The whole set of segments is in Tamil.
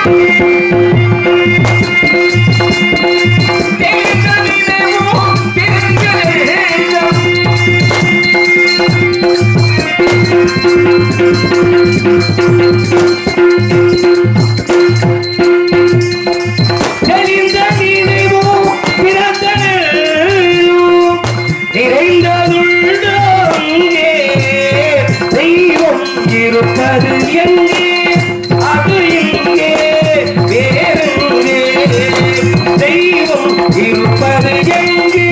தெளிந்த நினைவோ பிறந்த நிழலோ நிறைந்ததுள்ளோ அங்கே தெய்வம் இருப்பது எங்கே அது இங்கே வேறெங்கே தெய்வம் இருப்பது எங்கே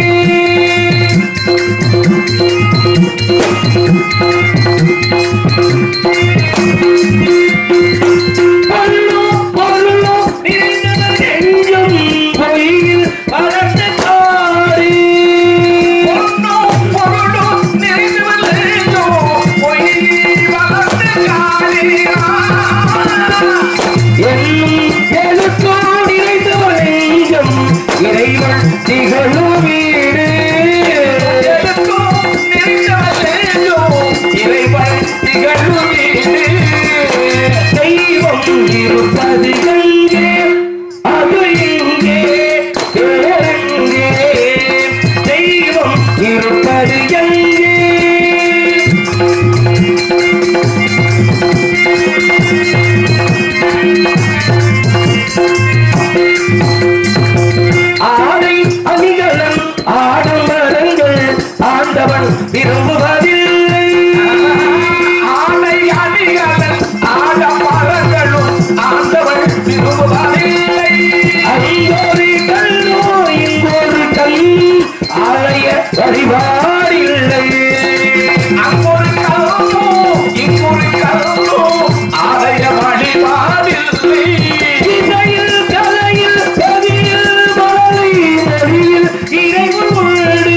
பொருளோ பொருளோ நிறைந்தவர் நெஞ்சம் பொய்யில் வளர்ந்த காடு பொன்னோ பொருளோ நிறைந்தவர் நெஞ்சம் பொய்யில் வளர்ந்த காடு என்னும் எழுத்தோ நிறைந்தவர் நெஞ்சம் இறைவன் திகழும் வீடு எழுத்தோ நிறைந்தவர் நெஞ்சம் இறைவன் திகழும் வீடு தெய்வம் இருப்பது எங்கே அது இங்கே வேறெங்கே தெய்வம் இருப்பது எங்கே ஆடை அணிகலன் ஆடம்பரங்கள் ஆண்டவன் விரும்புவதில்லை ஆடை அணிகலன் ஆடம்பரங்களும் ஆண்டவன் விரும்புவதில்லை அங்கொரு கல்லோ இங்கொரு கல் ஆலய வழிபாடில்லை அங்கொரு கல்லோ இங்கொரு கல்லோ ஆலய வழிபாடில்லை இசையில் கலையில் கவியில் மலை மொழியில் இறைவன் உண்டு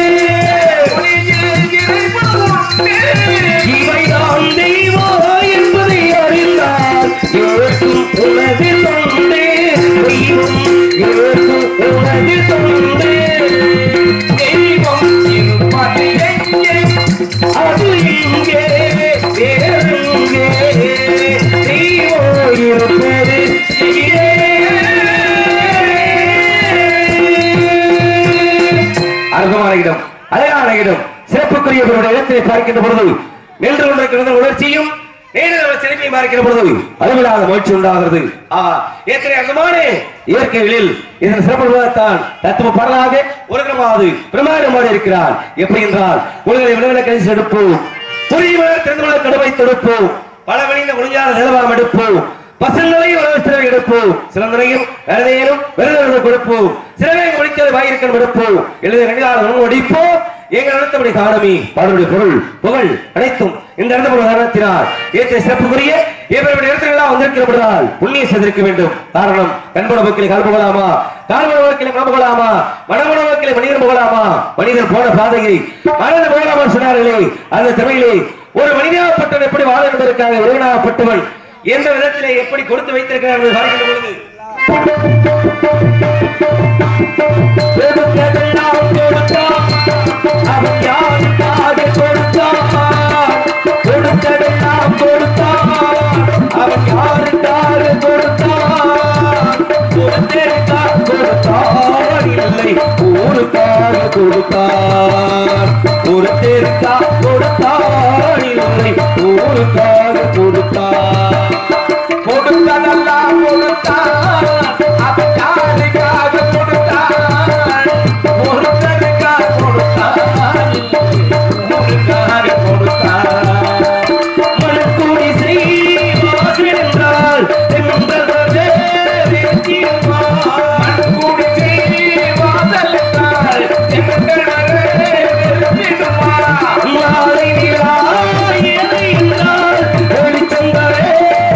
இவைதான் தெய்வம் என்பதை அறிந்தால் ஏற்கும் உலகில் தொண்டே தெய்வம் ஏற்கும் உலகில் தொண்டே தெய்வம் இருப்பது எங்கே அது இங்கே வேறெங்கே தெய்வம் இருப்பது அற்பமான இடம் அழகான இடம் சிறப்புக்குரியவருடைய இடத்தை பார்க்கின்ற பொழுது நின்று கொண்டிருக்கிற உணர்ச்சியும் நேரில் சிறப்பையும் பார்க்கிற பொழுது அளவிலாத மகிழ்ச்சி உண்டாகிறது ஆ ஏற்கனவே அங்கமான இயற்கைகளில் இதன் சிறப்புதான் தத்துவ பரலாக உலகமாவது பிரமாணமாக இருக்கிறார் எப்படி என்றால் உலகளை விளைவில கழிச்சு எடுப்போம் புரியுமலர் திறந்துள்ள கடுவை தொடுப்போம் பல வழிந்த முடிஞ்சாத நிலவரம் எடுப்போம் பசங்களை வளர்ச்சியை எடுப்போம் சிறந்தனையும் வேறதையும் விருதுகளை கொடுப்போம் சிறவை முடிக்கிறது வாயிருக்கன் எடுப்போம் எழுத ரெண்டாவது ஒடிப்போம் எங்கள் நடத்தபடி காணமி பாடலுடைய பொருள் புகழ் அனைத்தும் இந்த இடத்துல உதாரணத்தினார் ஏற்ற சிறப்புக்குரிய இவருடைய இடத்துல எல்லாம் வந்திருக்கிறபடியால் புண்ணிய செய்திருக்க வேண்டும் காரணம் கண்பட வக்கிலே கால் புகழாமா கால்பட வக்கிலே மனம் புகழாமா மனமன வக்கிலே மனிதன் புகழாமா மனிதன் போன பாதையை மனிதன் புகழாமா சொன்னார்களே அந்த தமிழிலே ஒரு மனிதனாகப்பட்டவன் எப்படி வாழ என்பதற்காக ஒருவனாகப்பட்டவன் எந்த விதத்திலே எப்படி கொடுத்து வைத்திருக்கிறார் என்று பார்க்கின்ற பொழுது கொடுத்ததெல்லாம் கொடுத்தான். அவன் யாருக்காக கொடுத்தான்? கொடுத்ததெல்லாம் கொடுத்தான். அவன் யாருக்காக கொடுத்தான்? கொடுத்திருக்கான் கொடுத்தான் இல்லை ஊருக்காக கொடுத்தான் கொடுத்திருக்கான் கொடுத்தான் இல்லை ஊருக்காக கொடுத்தான் கொடுத்ததெல்லாம் கொடுத்தான் அவன் யாருக்காக கொடுத்தான் ஒருத்தருக்காக கொடுத்தான் ஒருக்காக கொடுத்தான் மனக்கூடி செய்வார்கள் என்றால் என்பதே வெற்றியுமா? மனக்கூடி செய்வார்கள் என்றால் என்பதே வெற்றியுமா? மாலை நிலா எதை என்றால் வெளிச்சம் தரே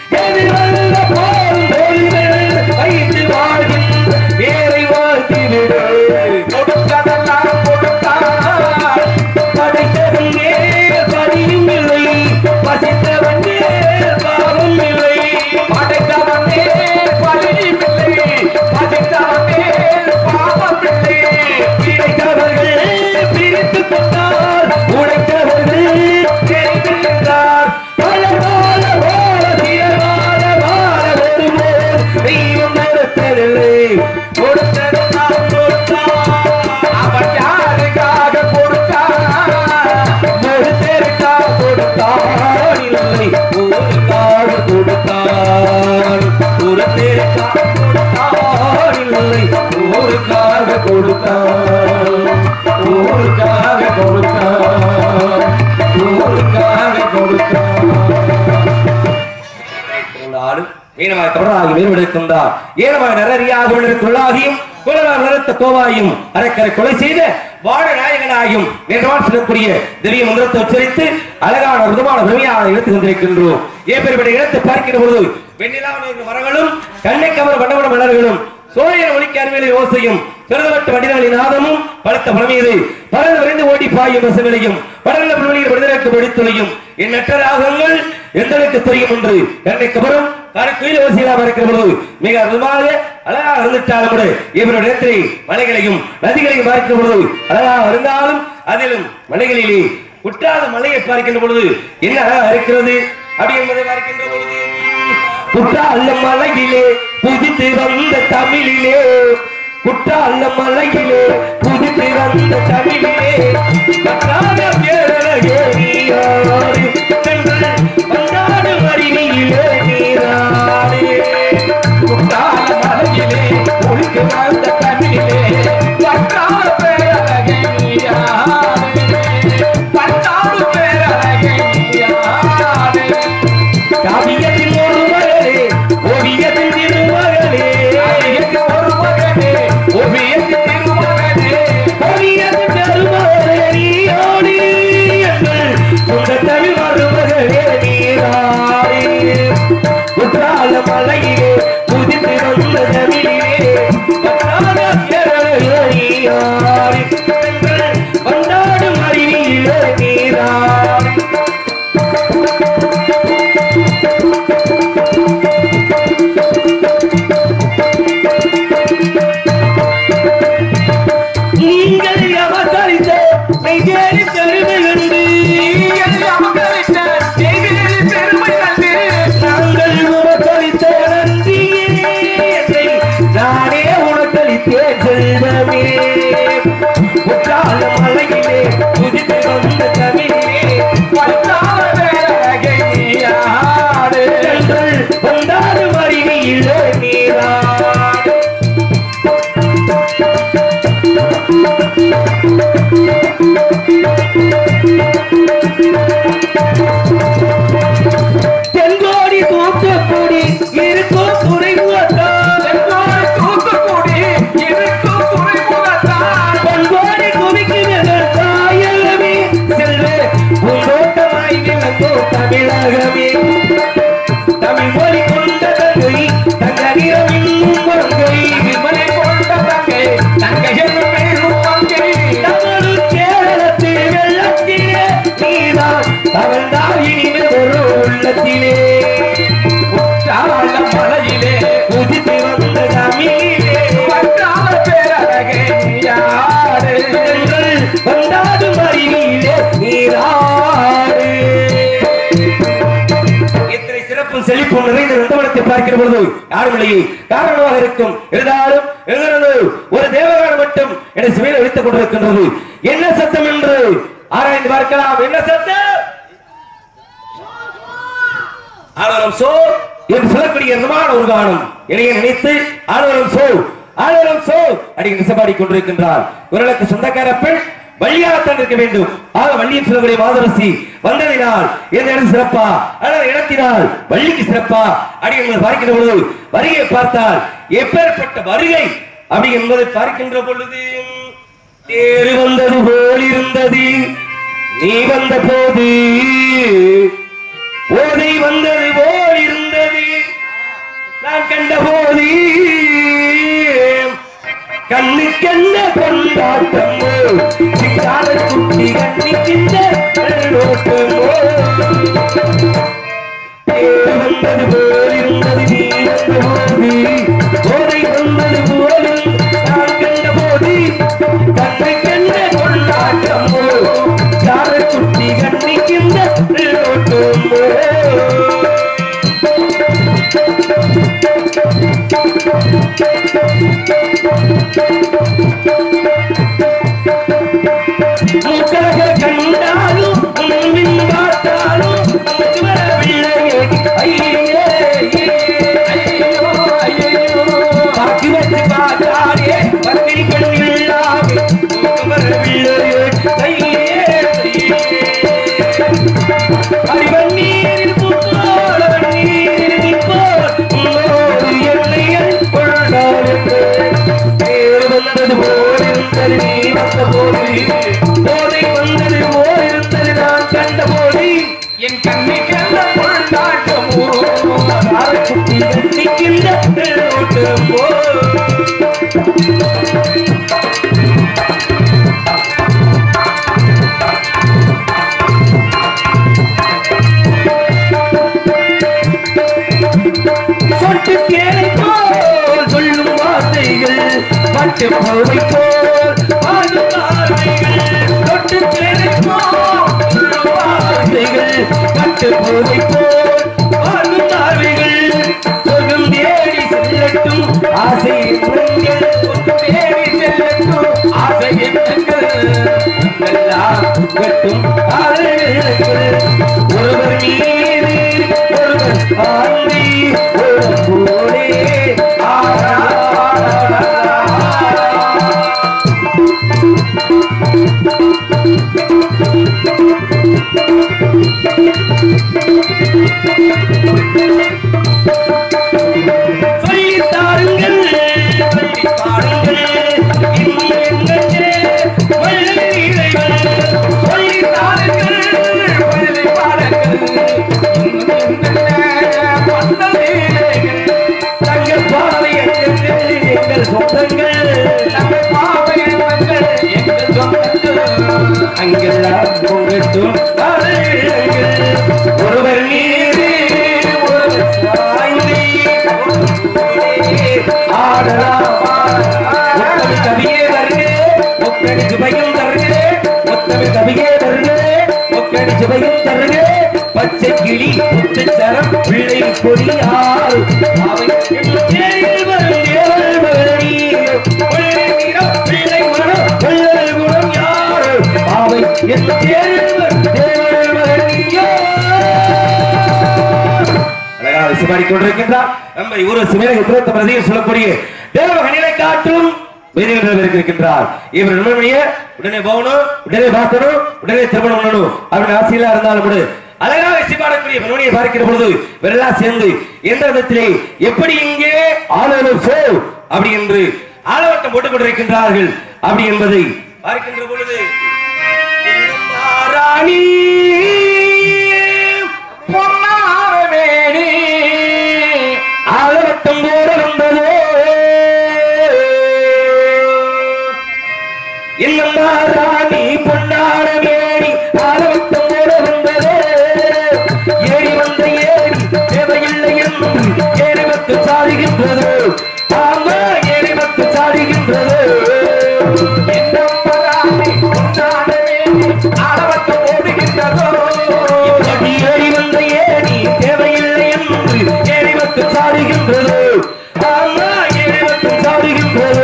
எது வந்த போதும் தோல்விகள் வைத்து வாழ்கின்ற வேரை வாழ்த்திவிடு கொடுத்ததெல்லாம் கொடுத்தார் படைத்தவனே பதியும் இல்லை பசித்தவனே பாவம் இல்லை படைத்தவனே பதியும் இல்லை பசித்தவனே பாவம் இல்லை கிடைத்தவர்கள் பிரித்து கொண்டார் உழைத்தவர்கள் தெரிந்திருந்தார் பல கால வாழ திரவாத வாழ வருவோம் தெய்வம் நடத்தவில்லை கொடுத்தது நாம் கொடுத்தார் அவன் யாருக்காக கொடுத்தார் ஒரு பேருக்காக கொடுத்தார் இல்லை ஊருக்காக கொடுத்தார் ஒரு பேருக்காக கொடுத்தார் இல்லை ஊருக்காக கொடுத்தார் ஊருக்காக கொடுத்தார் ஊருக்காக கொடுத்தார் மீனமாக தொடராகி மீன்பிடிக்கின்றார் ஏனமாக நிறறியாக உள்ளாகியும் குலவார் நிறுத்த கோவாயும் அரைக்கரை கொலை செய்த வாழ நாயகனாயும் நிர்வாணம் செல்லக்கூடிய திவ்ய மந்திரத்தை உச்சரித்து அழகான மிருதுமான பெருமையாக எடுத்துக் கொண்டிருக்கின்றோம் ஏப்பெருபடி இடத்தை பார்க்கிற பொழுது வெண்ணிலாவின் மரங்களும் கண்ணை கவர் வண்ணவன மலர்களும் சோழியர் ஒலிக்கு அருமையிலே ஓசையும் சிறந்தவட்ட வடிவங்களின் நாதமும் பலத்த பழமீது பறந்து விரைந்து ஓடி பாயும் ரசங்களையும் படர்ந்த புல்வெளியில் விடுதலைக்கு வெடித்துளையும் என் நட்ட ராகங்கள் எந்தளுக்கு தெரியும் என்று கண்ணை கவரும் கரக்குயில் ஓசையிலாம இருக்கிற பொழுது மிக அற்புதமாக அழகாக இருந்துட்டாலும் கூட இவருடைய இடத்திலே மலைகளையும் நதிகளையும் பார்க்கிற பொழுது அழகாக இருந்தாலும் அதிலும் மலைகளிலே குற்றாத மலையை பார்க்கின்ற பொழுது என்ன அழகா இருக்கிறது அப்படி என்பதை பார்க்கின்ற பொழுது குற்றால மலையிலே புதித்து வந்த தமிழிலே குற்றால மலையிலே புதித்து வந்த தமிழிலே கற்றாத பேரழகே நீராடு சென்று வந்தாடு மறிவியிலே நீராடு குற்றால மலையிலே புதித்து வந்த தமிழிலே கற்றாத பேரழகே நீராடு வந்தாடு பேரழகே நீராடு காவியத்தின் ஒரு மகளே ஓவியத்தின் திருமகளே காவியத்தின் ஒரு மகளே ஓவியத்தின் திருமகளே ஓவியத்தின் திருமகளே நீயோடி எங்கள் உங்கள் தமிழ் மருமகளே நீராடி குற்றால மலையிலே புதித்து வந்த தமிழிலே கற்றாத கேரளே நீராடி எங்கள் வந்தாடும் அருவியிலே நீராடி நீங்கள் அவதரித்த நெய்வேலி பெருமை கண்டு நீங்கள் அவதரித்த நெய்வேலி பெருமை கண்டு நாங்கள் உனக்களித்த நன்றியே என்னை நானே உனக்களித்தேன் செல்வமே குற்றால மலையிலே புதித்து வந்த தமிழே பத்தாத பேரழகை நீயாடு வந்தாடு மறிவியிலே நீராடு தென்கோடி தூத்துக்குடி இருக்கும் துறைமுகத்தான் தென்கோடி தூத்துக்குடி இருக்கும் துறைமுகத்தான் தென்கோடி குவிக்கு தாயகமே செல்வ பூந்தோட்டமாய் விளங்கோ தமிழகமே தமிழ் மொழி கொண்ட தங்கை தங்கனிடம் இன்னும் மங்கை மலை கொண்ட தங்கை தங்கை என்னும் மேலும் மங்கை தமிழ் கேரளத்தில் வெள்ளத்திலே நீதான் தமிழ்தான் இனிமேல் ஒரு உள்ளத்திலே குற்றால மலையிலே உதித்து வந்த தமிழிலே வந்தாத பேரழகே நீராடு வந்தாது மறிவியிலே நீராடு இத்தனை சிறப்பும் செழிப்பும் நிறைந்த நந்தவனத்தை பார்க்கிற பொழுது யாரும் இல்லையே காரணமாக இருக்கும் இருந்தாலும் எங்களது ஒரு தேவகானம் மட்டும் என்னை சுவையில் வைத்துக் கொண்டிருக்கின்றது என்ன சத்தம் என்று ஆராய்ந்து பார்க்கலாம் என்ன சத்தம் ஆளுநரம் சோ என்று சொல்லக்கூடிய நிர்மாண ஒரு கானம் இணைய நினைத்து ஆளுநரம் சோ ஆளுநரம் சோ அடி நிசபாடி கொண்டிருக்கின்றார் குரலுக்கு சொந்தக்கார பெண் வள்ளியாகத்தான் இருக்க வேண்டும் ஆக வள்ளியின் சொல்லக்கூடிய மாதரசி வந்ததினால் எந்த இடம் சிறப்பா ஆனால் இடத்தினால் வள்ளிக்கு சிறப்பா அப்படி என்பதை பார்க்கின்ற பொழுது வருகை பார்த்தால் எப்பேற்பட்ட வருகை அப்படி என்பதை பார்க்கின்ற பொழுது தேறு வந்தது போல் இருந்தது நீ வந்த போது போதை வந்தது போல் இருந்தது கொண்டாட்டமோ சிங்கார குட்டி கண்ணிக்கின்ற நோட்டமோ வந்தது போல் இருந்தது நீ வந்த போது போதை வந்தது போல் நான் கண்ட போது கண்ணை கண்ட கொண்டாட்டமோ சார குட்டி கண்ணிக்கின்ற நோட்டமோ மூக்கழக கண்டாலும் முன்பின் பார்த்தாலும் நமக்கு வரவில்லையே ஐயே ஐயோ ஐயோ பாக்கி வச்சு பார்த்தாலே பத்திரி கண்ணில்லாமே நமக்கு வரவில்லையே ஐயே அறிவண்ணீரில் புத்தோட நீரில் நிற்போர் உன்னோடு எல்லையில் கொண்டாடுங்கள் பேர் வந்தது போல் இருந்தது நீ வந்த போது போதை வந்தது போல் இருந்தது நான் கண்ட போது என் கண்ணை கண்ட கொண்டாட்டமோ குட்டி கட்டிக்கின்ற ஓட்டமோ சொட்டு தேனை போல் சொல்லும் வார்த்தைகள் பட்டு போவை போல் பாடும் பார்வைகள் சொட்டு தேனை போல் சொல்லும் வார்த்தைகள் பட்டு போவை போல் பாடும் பார்வைகள் சொர்க்கம் தேடி செல்லட்டும் ஆசை எண்ணங்கள் சொர்க்கம் தேடி செல்லட்டும் ஆசை எண்ணங்கள் எல்லாம் கட்டும் ஆதரவுகள் ஒருவர் மீது ஒருவர் ஆண்மை ஒரு போலே ஆடா சொல்லித் தாருங்கள், சொல்லிப் பாருங்கள், இன்னும் எங்கெங்கே வள்ளி இறைவன். சொல்லித் தாருங்கள், சொல்லிப் பாருங்கள், இன்னும் எங்கெங்கே வந்த லீலைகள். தங்கள் பாவை எங்கள் எங்கள் சொந்தங்கள் தங்கள் பாவை எங்கள் எங்கள் சொந்தங்கள் அங்கெல்லாம் பொங்கட்டும் அலைகள். ஒருவர் மீது ஒருவர் சாய்ந்து ஆடலாம் முத்தமிழ் கவியே வருகே முக்கணி சுபையும் தருகே முத்தமிழ் கவியே வருகே முக்கணி சுபையும் தருகே பச்சை கிளி முத்துச்சரம் பிள்ளை கொடியார் அவை தேரில் வரும் தேவல் மகனி பிள்ளை நிறம் பிள்ளை மனம் பிள்ளை குணம் யார் அவை என் தேரில் வரும் தேவல் மகனியோ அழகாக சிமாடி கொண்டிருக்கின்றார் நம்ம ஒரு சிமேக உத்திரத்த பிரதியை சொல்லக்கூடிய தேவகனிலை காட்டும் வேதிகள் இருக்கின்றார் இவர் நண்பனையே உடனே போகணும் உடனே பார்க்கணும் உடனே திருமணம் பண்ணணும் அப்படின்னு ஆசையில இருந்தாலும் கூட அழகாக சிபாடக்கூடிய மனுவனியை பார்க்கிற பொழுது இவரெல்லாம் சேர்ந்து எந்த விதத்திலே எப்படி இங்கே ஆளுநர் சோ அப்படி என்று ஆலவட்டம் போட்டுக் கொண்டிருக்கின்றார்கள் அப்படி என்பதை பார்க்கின்ற பொழுது ராணி பொன்னாரவேணி ஆலவட்டம் போட வந்ததோ என்னம்மா ராணி பொன்னாரவேணி ஆலவட்டம் போட வந்ததோ ஏறி வந்த ஏறி தேவையில்லை என்று ஏறிவத்து சாடுகின்றதோ ஆமா ஏறிவத்து சாடுகின்றதோ என்னம்மா ராணி பொன்னாரவேணி ஆலவட்டம் ஓடுகின்றதோ இப்படி ஏறி வந்த ஏணி தேவையில்லை என்று ஏறிவத்து சாடுகின்றது ஆமா ஏறிவத்து சாடுகின்றது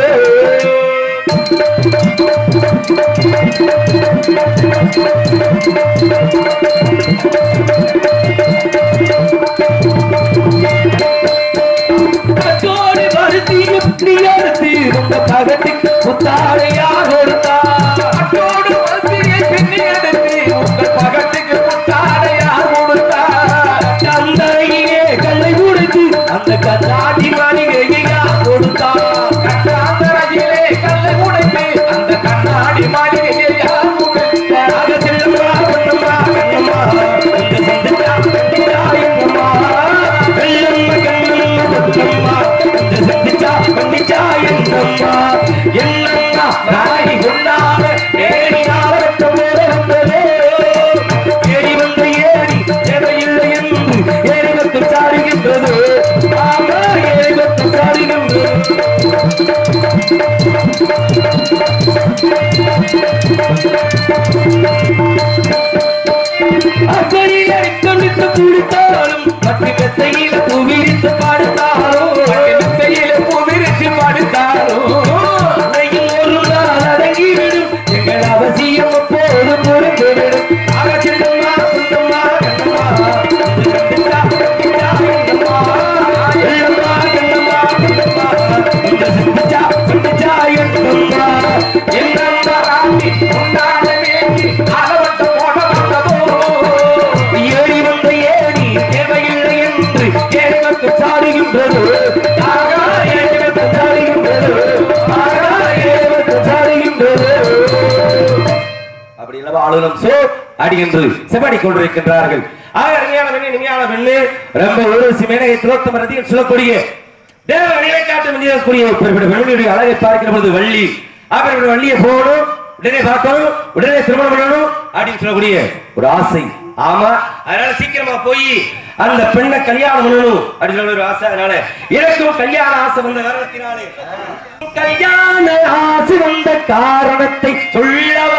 கட்டோடு வருத்தி எப்படி அறுத்து உங்க பகத்துக்கு புத்தாடையா கொடுத்தா கட்டோடு வருத்தியை பின்னி எடுத்து உங்க பகத்துக்கு புத்தாடையா கொடுத்தா தந்தையே கல்லை கொடுத்து அந்த கண்ணாடி மணிகையா கொடுத்தா கட்டாந்தரையிலே கல்லை உடைத்து அந்த கண்ணாடி மணிகையா கொடுத்தா அக செல்லம்மா கண்ணம்மா கண்ணம்மா இந்த சந்தா கண்டிதா எங்கம்மா வெள்ளம்மா கண்ணம்மா கண்ணம்மா இந்த சந்திச்சா கண்டிச்சா எங்கம்மா என்னம்மா நாய் அக்கறையில கண்ணித்து குடித்தாலும் மற்ற மெத்தையில புவிரித்து பாடுத்தாலும் மெத்தையில புவிரித்து பாடுத்தாலும் அன்னையில் ஒரு நாள் அடங்கிவிடும் எங்கள் அவசியம் அப்போது புரிந்துவிடும் ஆக சின்னம்மா சின்னம்மா கண்ணம்மா கண்டா, கண்டா, கண்டம்மா, எல்லம்மா, கண்ணம்மா, கண்ணம்மா, இந்த சிந்திச்சா, சிந்திச்சா, எண்ணம்மா, எண்ணம்மா, ராணி, உண்டான வேண்டி, அளவட்ட போட வந்ததோ. ஏறி வந்த ஏணி தேவையில்லை என்று ஏகத்து சாடுகின்றது ஆகா, ஏகத்து சாடுகின்றது ஆகா, ஏகத்து சாடுகின்றது அப்படி இல்லவா ஆளுநம் சோ அடி என்று செவடி கொண்டிருக்கின்றார்கள் ஆக அருமையான பெண்ணு இனிமையான பெண்ணு ரொம்ப ஊர்வசி மேனகை துரோத்தம் ரதியில் சொல்லக்கூடிய தேவ நிலைக்காட்டு மனிதக்கூடிய குறிப்பிட்ட பெண்ணுடைய அழகை பார்க்கிற பொழுது வள்ளி அவர் வள்ளியை போகணும் உடனே பார்க்கணும் உடனே திருமணம் பண்ணணும் அப்படின்னு சொல்லக்கூடிய ஒரு ஆசை ஆமா அதனால சீக்கிரமா போய் அந்த பெண்ணை கல்யாணம் பண்ணணும் அப்படின்னு சொல்லி ஒரு ஆசை அதனால எனக்கும் கல்யாண ஆசை வந்த காரணத்தினாலே கல்யாண ஆசை வந்த காரணத்தை சொல்லவா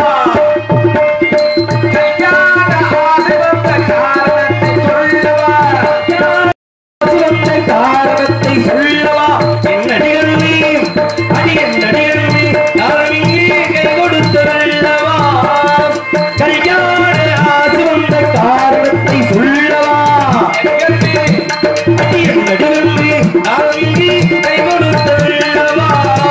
கல்யாண ஆசை வந்த காரணத்தை சொல்லவா ஆசை வந்த காரணத்தை சொல்லவா என்னடிகள் நீ அடி என்னடிகள் நீ நாளமிங்கே கை கொடுத்ததல்லவா கல்யாண ஆசை வந்த காரணத்தை சொல்லவா அடி என்னடிகள் நீ நாளமிங்கே கை கொடுத்ததல்லவா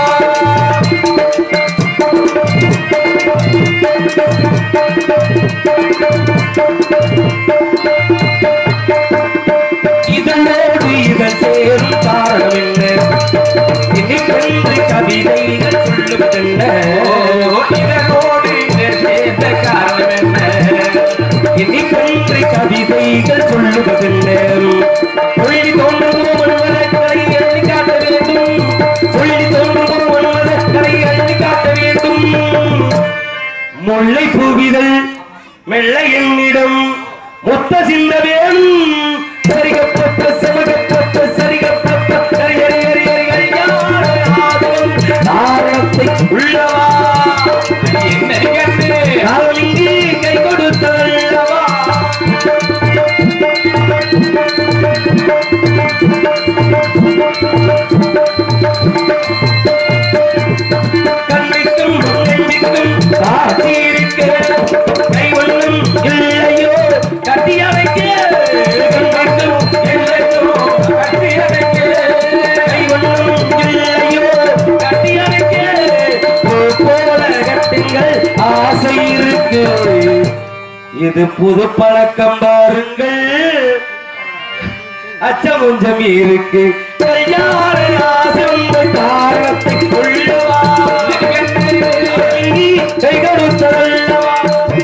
இதனோடு இவன் சேரும் காரணம் என்ன இன்னிக்கன்று கவிதைகள் சொல்லுவதென்ன இதனோடு இவன் சேர்ந்த காரணம் என்ன இன்னிக்கன்று கவிதைகள் சொல்லுவதென்ன சொல்லி தோன்றும் மனுவதற்கரை எழுதி காட்ட வேண்டும் சொல்லி தோன்றும் மனுவதற்கரை எழுதி காட்ட வேண்டும் முல்லை பூவிதழ் மெல்ல என்னிடம் மொத்த சிந்த வேணும் சரிகப்பட்ட சமகப்பட்ட சரிகப்பட்ட சரி ஹரி ஹரி ஹரி ஹரி யாரும் தாரணத்தை உள்ளவா என்ன கண்டு நான் இங்கே கை கொடுத்தல்லவா கண்ணிக்கும் நெஞ்சுக்கும் காட்சி இருக்க கை ஒண்ணும் இல்லையோ கட்டி அடைக்க கண்ணிக்கும் நெஞ்சுக்கும் கட்டி அடைக்க கை ஒண்ணும் இல்லையோ கட்டி அடைக்க பூ போல கட்டுங்கள் ஆசை இருக்கு இது புது பழக்கம் பாருங்கள் அச்சம் கொஞ்சம் இருக்கு கல்யாண ஆசை உங்க காரணத்தை கொள்ளவா நீ கை கொடுத்தல்லவா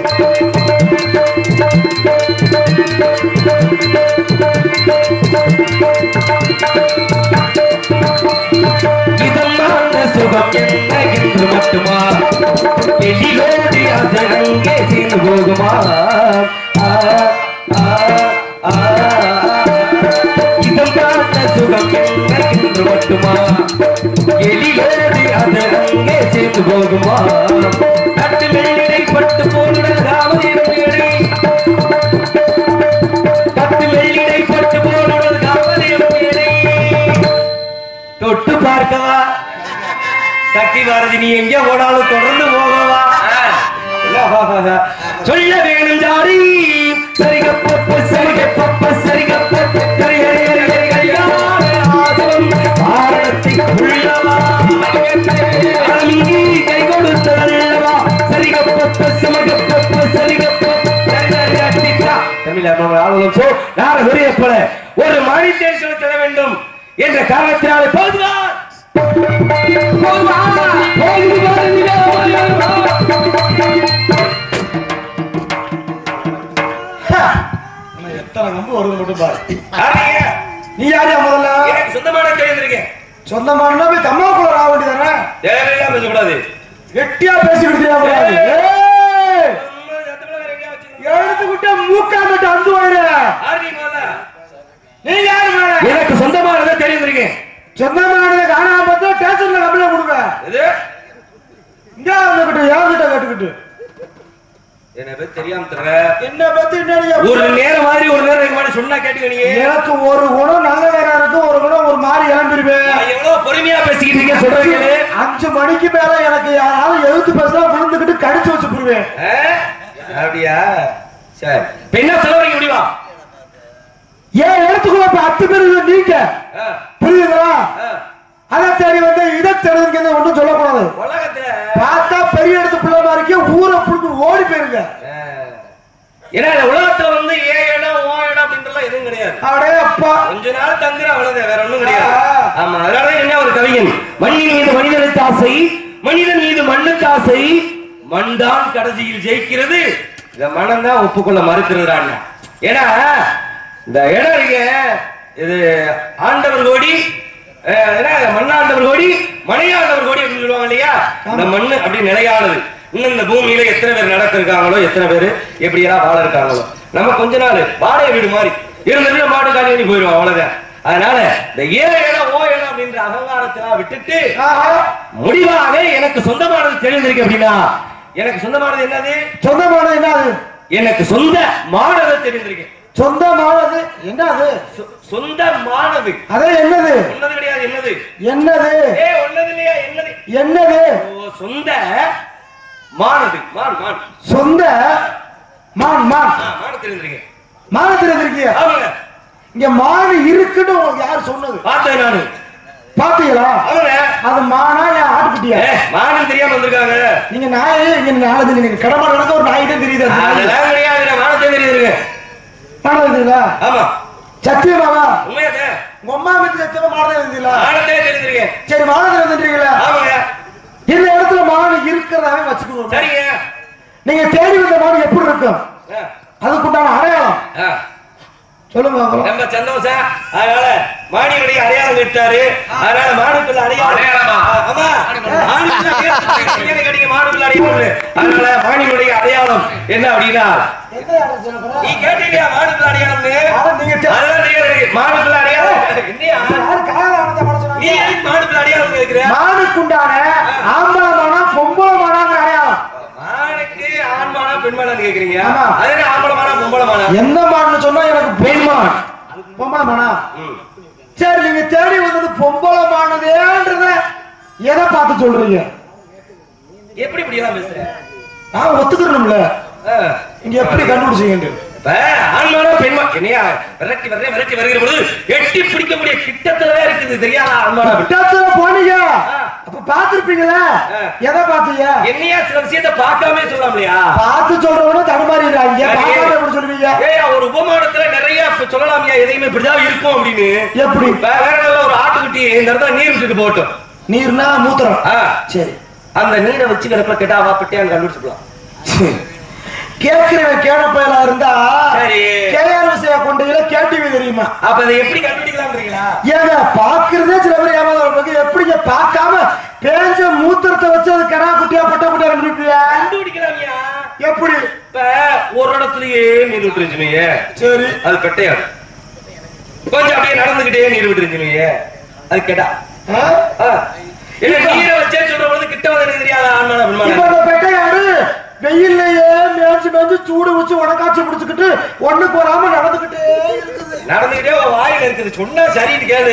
இதமான சுகம் என்ன என்று மட்டுமா எதிலோடி அது அங்கே சேர்ந்து போகுமா ஆ, ஆ, ஆ, இதமான சுகம் என்ன என்று மட்டுமா எலிலோடி அது அங்கே சேர்ந்து போகுமா தட்டு வெள்ளிடை பட்டு போன்ற காவலியடி தட்டு வெள்ளிடை பட்டு போன்ற காவலியடி தொட்டு பார்க்கவா சக்தி பாரதி நீ எங்க போனாலும் தொடர்ந்து போகவா சொல்ல வேணும் ஜாடி சரிகப்பப்ப சரிகப்பப்ப சரிகப்பப்ப சரி ஹரி ஹரி ஹரி கல்யாண ஆசனம் பாரதத்தை உள்ளவா அழகி கை கொடுத்தல்லவா சரிகப்பப்ப சமகப்பப்ப சரிகப்பப்ப சரி ஹரி ஹரி தமிழ் ஆளுநர் சோ நார ஹரியப்பட ஒரு மனிதனை செலுத்த வேண்டும் என்ற காரணத்தினாலே போதுவார் போதுவார் எத்தனை கம்பு வருது மட்டும் பாரு யாருங்க? நீ யாரு முதல்ல எனக்கு சொந்தமான கையில் இருக்கேன் சொந்தமானா போய் கம்மாக்குள்ள ஆக வேண்டியதானே தேவையில்லாம பேசக்கூடாது வெட்டியா பேசி விடுத்தியா எழுத்துக்கிட்ட மூக்கா மட்டும் அந்து வாயிரு நீ யாரு மேல எனக்கு சொந்தமானதை தெரிந்திருக்கேன் சொந்தமானதை காணாம பார்த்தா ஸ்டேஷன்ல கம்ப்ளைண்ட் கொடுங்க இது ஏன் வந்துகிட்டு ஏன் கிட்ட கேட்டுக்கிட்டு என்ன பத்தி தெரியாம தர என்ன பத்தி என்னடியா ஒரு நேரம் மாதிரி ஒரு நேரம் எனக்கு மாதிரி சொன்னா கேட்டுக்க நீ எனக்கு ஒரு குணம் நல்ல நேரம் இருக்கும் ஒரு குணம் ஒரு மாதிரி இழந்துருவேன் நான் எவ்வளவு பொறுமையா பேசிக்கிட்டு இருக்கேன் சொல்றீங்களே அஞ்சு மணிக்கு மேல எனக்கு யாராவது எழுத்து பேசினா விழுந்துக்கிட்டு கடிச்சு வச்சு போடுவேன் ஆ? அப்படியா சரி இப்ப என்ன சொல்ல வரீங்க முடிவா ஏன் இடத்துக்குள்ள இப்ப அத்து பேர் நீங்க ஆ, புரியுதுங்களா ஆ. அதை தேடி வந்து இதை தேடுங்க ஒன்றும் சொல்லக்கூடாது உலகத்துல பார்த்தா பெரிய இடத்து பிள்ளை மாதிரிக்கு ஊரை புழுக்கு ஓடி போயிருங்க ஆ. ஏன்னா இந்த உலகத்துல வந்து ஏ இடம் ஓ இடம் அப்படின்றலாம் எதுவும் கிடையாது அடே அப்பா கொஞ்ச நாள் தங்குற அவ்வளவுதான் வேற ஒண்ணும் கிடையாது ஆ. ஆமா அதனால என்ன ஒரு கவிஞன் மண்ணின் மீது மனிதனுக்கு ஆசை மனிதன் மீது மண்ணுக்கு ஆசை மண்தான் கடைசியில் ஜெயிக்கிறது இந்த மனம் தான் ஒப்புக்கொள்ள மறுக்கிறான் ஏன்னா இந்த இடம் இருக்கு இது ஆண்டவர் கோடி அஹ், என்ன மண்ணாண்டவர் கோடி மனையாண்டவர் கோடி அப்படின்னு சொல்லுவாங்க இல்லையா இந்த மண்ணு அப்படி நிலையானது இன்னும் இந்த பூமியில எத்தனை பேர் நடத்திருக்காங்களோ எத்தனை பேர் எப்படியெல்லாம் வாழ இருக்காங்களோ நம்ம கொஞ்ச நாள் வாடகை வீடு மாதிரி இருந்துட்டு மாட்டு காலி பண்ணி போயிடும் அவ்வளவுதான் அதனால இந்த ஏ இடம் ஓ இடம் அப்படின்ற அகங்காரத்தெல்லாம் விட்டுட்டு ஆஹா. முடிவாக எனக்கு சொந்தமானது தெரிஞ்சிருக்கு அப்படின்னா எனக்கு சொந்தமானது என்னது சொந்தமானது என்னது எனக்கு சொந்த மானது தெரிஞ்சிருக்கு சொந்தமானது என்னது சொ- சொந்தமானது அதே என்னது ஒன்னது கிடையாது என்னது என்னது ஏ ஒன்னது இல்லையா என்னது என்னது ஓ, சொந்த மானது மான் மான் சொந்த மான் மான் ஆ, மான தெரிஞ்சிருக்கு மானத்தில் இருந்திருக்கிய ஆமாங்க இங்க மான் இருக்குன்னு உங்களுக்கு யார் சொன்னது பார்த்தேன் நானு பாத்தீங்களா அவங்க அது மானா இல்ல ஆட்டுக்குட்டியா ஏ மானம் தெரியாம வந்திருக்காங்க நீங்க நாயே இங்க நாலு நீங்க கடமை நடக்க ஒரு நாய் தான் தெரியுது அந்த நாய். அதெல்லாம் கிடையாது நான் மானத்தை தெரியுதுங்க மானம் இருக்குங்களா ஆமா சத்தியமாவா உண்மையாதே உங்க அம்மா வீட்டு சத்தியமா மானம் இருந்தீங்களா மானத்தே தெரிஞ்சிருக்கு சரி மானத்தில் இருந்துட்டீங்களா ஆமாங்க இந்த இடத்துல மானம் இருக்கிறதாவே வச்சுக்கணும் சரிங்க நீங்க தேடி வந்த மானம் எப்படி இருக்கும் ஆ, அதுக்குண்டான அடையாளம் ஆ. சொல்லுங்க பார்க்கலாம். ரொம்ப சந்தோஷம் அதனால மாணியுடைய அடையாளம் விட்டாரு அதனால மானுக்குள்ள அடையாளம் அடையாளமா? ஆமா மானுக்குள்ள அடையாளம் கேட்டீங்க மானுக்குள்ள அடையாளம் அதனால மாணியுடைய அடையாளம் என்ன அப்படின்னா எந்த அடையாளம் சொல்ல போறா? நீ கேட்டீங்க மானுக்குள்ள அடையாளம்னு ஆனா நீங்க தே- அதெல்லாம் தெரியாது மானுக்குள்ள அடையாளம் என்னையா யாரு காலாவணத்தை பண்ண சொன்னாங்க? நீ எதுக்கு மானுக்குள்ள அடையாளம் கேட்கிற மானுக்குண்டான ஆம்பளை மானம் பொம்பளை மானாங்கிற அடையாளம் மானுக்கு ஆண்மானா பெண்மானான்னு கேக்குறீங்க ஆமா. அது என்ன ஆம்பளை மானா பொம்பளை மானா எந்த மான்னு சொன்னா எனக்கு பெண்மான் பொம்பளை மானா ம். சரி நீங்க தேடி வந்தது பொம்பளை மானதேன்றத எதை பார்த்து சொல்றீங்க எப்படி இப்படி எல்லாம் பேசுற நான் ஒத்துக்கிறோம்ல ஆ. இங்க எப்படி கண்டுபிடிச்சீங்க இப்ப ஆண்மானா பெண்மா என்னையா விரட்டி வர்றேன் விரட்டி வருகிற பொழுது எட்டி பிடிக்கக்கூடிய கிட்டத்துல இருக்குது தெரியாதா ஆண்மானா பெண்? விட்டாத்துல போனீங்க அப்ப பாத்திருப்பீங்களா ஆ. எதை பாத்தீங்க என்னையா சில விஷயத்த பார்க்காம சொல்லலாம் இல்லையா பார்த்து சொல்றவன தடுமாறிடுறாங்க சரி. பார்க்காம எப்படி சொல்லுவீங்க ஏய்யா, ஒரு உபமானத்துல நிறைய இப்ப சொல்லலாம்யா எதையுமே இப்படிதான் இருக்கும் அப்படின்னு எப்படி இப்ப வேற நல்ல ஒரு ஆட்டுக்குட்டி இந்த இடத்துல நீர் விட்டுட்டு போகட்டும் நீர்னா மூத்திரம் ஆ, சரி அந்த நீரை வச்சு கிடப்ப கேட்டா அவா பிட்டையான்னு கண்டுபிடிச்சுக்கலாம் கேட்கிறவன் கேடப்பையில இருந்தா சரி. கேஆர் விசைய கொண்டையில கேட்டிவி தெரியுமா அப்ப அதை எப்படி கண்டுபிடிக்கலாம்ன்றீங்களா ஏங்க பாக்குறதே சில பேர் ஏமாதான் எப்படிங்க பார்க்காம பேஞ்ச மூத்திரத்தை வச்சு அது கடா குட்டியா பட்ட குட்டியா கண்டுபிடிப்பியா கண்டுபிடிக்கலாம்யா எப்படி இப்ப ஒரு இடத்துலயே நீர் விட்டுருச்சுமையே சரி அது பெட்டையாடு கொஞ்சம் அப்படியே நடந்துகிட்டே நீர் விட்டுருச்சுமையே அது கேட்டா ஆ? ஆ. இல்ல நீரை வச்சே சொல்ற பொழுது கிட்ட வந்து எனக்கு தெரியாத ஆண்மான இப்ப பெண்மான அந்த பெட்டையாடு வெயில்லயே மேய்ச்சி மேய்ச்சி சூடு வச்சு உடக்காய்ச்சி பிடிச்சுக்கிட்டு ஒண்ணுக்கு வராம நடந்துகிட்டே இருக்குது நடந்துகிட்டே உன் வாயில இருக்குது சொன்னா சரின்னு கேளு